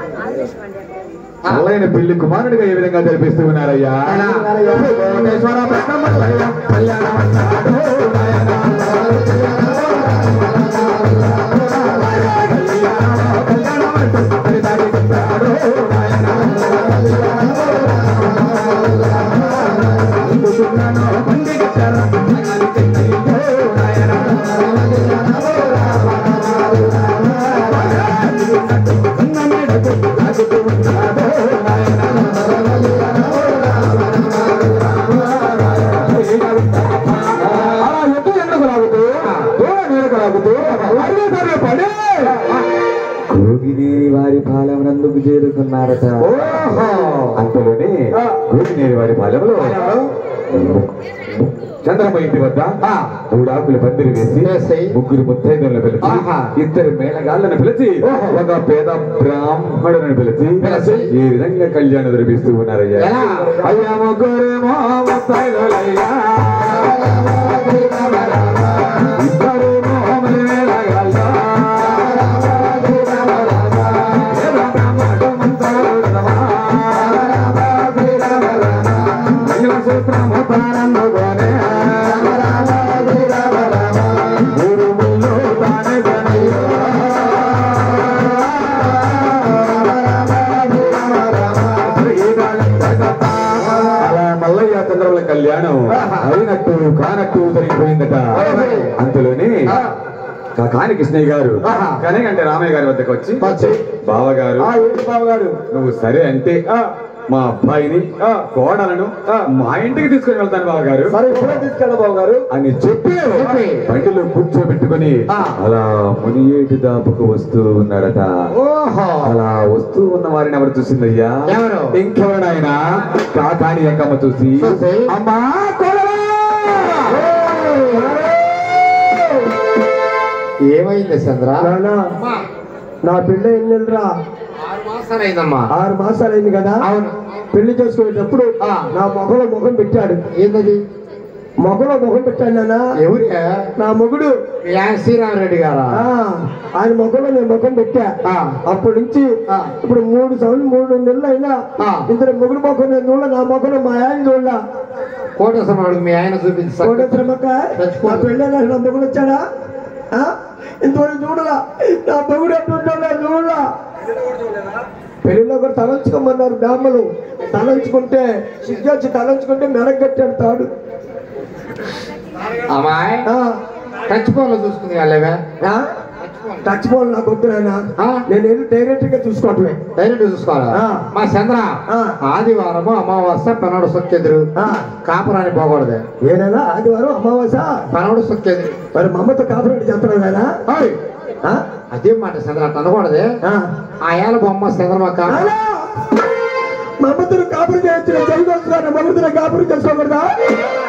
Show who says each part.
Speaker 1: చల్లైన పెళ్లి కుమారుడిగా ఏ విధంగా జరిపిస్తూ ఉన్నారయ్యా కోటేశ్వర బ్రహ్మమల్లయ్య, కళ్యాణమన్నాడు నాయనా. కళ్యాణమంటూ హరిదారి చెప్పాడు నాయనా. అందుకున్నాను బండి కట్టారా, సంగతి చెప్పిందో నాయనా. ఉన్న మేడకు ఆగుతూ ఉన్నాడు నాయనా. అలా ఎత్తు ఎందుకు లాగుతూ దూరం నీడకు లాగుతూ అడిగే సరే పడే
Speaker 2: గోగినేరి వారి పాలెమునందుకు చేరుకున్నారట
Speaker 1: ఓహో
Speaker 2: అంతలోనే
Speaker 1: ఆ.
Speaker 2: గోగినేరి వారి పాలెంలో
Speaker 1: చంద్రమ్మ ఇంటి వద్ద
Speaker 2: ఆ.
Speaker 1: మూడు ఆకులు పందిరి వేసి
Speaker 2: వేసి,
Speaker 1: ముగ్గురు ముత్తైదులను పిలిచి
Speaker 2: ఆహా.
Speaker 1: ఇద్దరు మేళగాళ్ళను పిలిచి
Speaker 2: ఓహో.
Speaker 1: ఒక పేద బ్రాహ్మణులను పిలిచి
Speaker 2: పిలిచి,
Speaker 1: ఈ విధంగా కళ్యాణం జరిపిస్తూ ఉన్నారయ్యా
Speaker 2: ఎలా?
Speaker 1: అయ్యా ముగ్గురేమో ముత్తైదులయ్యా ఇద్దరేమో మరి మేళగాళ్ళ. పేద బ్రాహ్మణుడు మంత్రాలున్నవా. మంగళసూత్రము తానందుకోనే. గురువుల్లో తానే గనయ్యో. అలా మల్లయ్య చంద్రముల కళ్యాణం అయినట్టు కానట్టు జరిగిపోయిందట అంతలోనే కా- కాని కృష్ణయ్య గారు
Speaker 2: ఆహా.
Speaker 1: కనకంటే రామయ్య గారి వద్దకు వచ్చి
Speaker 2: వచ్చి,
Speaker 1: బావగారు
Speaker 2: బావగారు
Speaker 1: నువ్వు సరే అంటే మా అబ్బాయిని కోడలను మా ఇంటికి తీసుకొని వెళ్తాను బావగారు
Speaker 2: సరే ఇప్పుడే తీసుకెళ్ళ బావగారు
Speaker 1: అని చెప్పి
Speaker 2: చెప్పి.
Speaker 1: బండిలో కూర్చోబెట్టుకుని
Speaker 2: ఆ.
Speaker 1: అలా మునియేటి దాపుకు వస్తూ ఉన్నాడట
Speaker 2: ఓహో
Speaker 1: అలా వస్తూ ఉన్న వారిని ఎవరు చూసిందయ్యా
Speaker 2: ఎవరు?
Speaker 1: ఇంకెవరైనా కాకాని ఎంకమ్మ చూసి
Speaker 2: చూసి,
Speaker 1: అమ్మా కోడలా!
Speaker 2: ఏమైంది చంద్ర
Speaker 3: నా పిల్ల ఎన్నెళ్ళరా
Speaker 2: ఆరు మాసాలు అయిందమ్మా
Speaker 3: ఆరు మాసాలైంది కదా
Speaker 2: అవును
Speaker 3: పెళ్లి చేసుకునేటప్పుడు
Speaker 2: ఆ.
Speaker 3: నా మొగలో ముఖం పెట్టాడు
Speaker 2: ఏంటది
Speaker 3: మొగలో ముఖం పెట్టాడు నాన్న
Speaker 2: ఎవరే
Speaker 3: నా మొగుడు
Speaker 2: శ్రీరామరెడ్డి గారా
Speaker 3: ఆ, ఆయన ముఖంలో నేను ముఖం పెట్టా
Speaker 2: ఆ.
Speaker 3: అప్పటి నుంచి
Speaker 2: ఆ.
Speaker 3: ఇప్పుడు మూడు సంవత్సరం మూడు నెలలు అయినా
Speaker 2: ఆ.
Speaker 3: ఇద్దరు మొగుడు ముఖం నేను చూడ నా ముఖంలో మా ఆయన చూడ
Speaker 2: కోటేశ్వరుడు మీ ఆయన చూపించారు
Speaker 3: కోటేశ్వరమ్మక్క నా పెళ్ళి నా మొగుడు వచ్చాడా ఆ? ఇంతవరకు చూడలా నా మొగుడు ఎట్లుంటాడా చూడలా పెళ్లిలో కూడా తలంచుకోమన్నారు బ్రాహ్మలు తలంచుకుంటే సిగ్గొచ్చి తలంచుకుంటే మెరగట్టాడు తాడు
Speaker 2: అమ్మాయి
Speaker 3: ఆ,
Speaker 2: టచ్ ఫోన్ లో చూసుకుంది వాళ్ళవే
Speaker 3: ఆ? టచ్ ఫోన్ నాకు వద్దు నాయన
Speaker 2: ఆ?
Speaker 3: నేను వెళ్ళి డైరెక్ట్ గా చూసుకోవటమే
Speaker 2: డైరెక్ట్ చూసుకోవాలా
Speaker 3: ఆ.
Speaker 2: మా చంద్ర
Speaker 3: ఆ.
Speaker 2: ఆదివారము అమావాస్య పనోడు సొక్కెదురు
Speaker 3: ఆ.
Speaker 2: కాపురాన్ని పోకూడదు
Speaker 3: ఏనైనా ఆదివారం అమావాస్య
Speaker 2: పనోడు సొక్కెదురు
Speaker 3: మరి మా అమ్మతో కాపురం చేస్తున్నాడు నాయన
Speaker 2: ఓయ్,
Speaker 3: ఆ?
Speaker 2: అదేం మాట చంద్ర అట్ట అనకూడదు
Speaker 3: ఆ.
Speaker 2: ఆ ఏళ్ళ బొమ్మ చంద్రమక్క
Speaker 3: నాయనా, మా అమ్మతో కాపురం చేయొచ్చు జైలు వస్తున్నాను మమ్మతో కాపురం చేసుకోకూడదా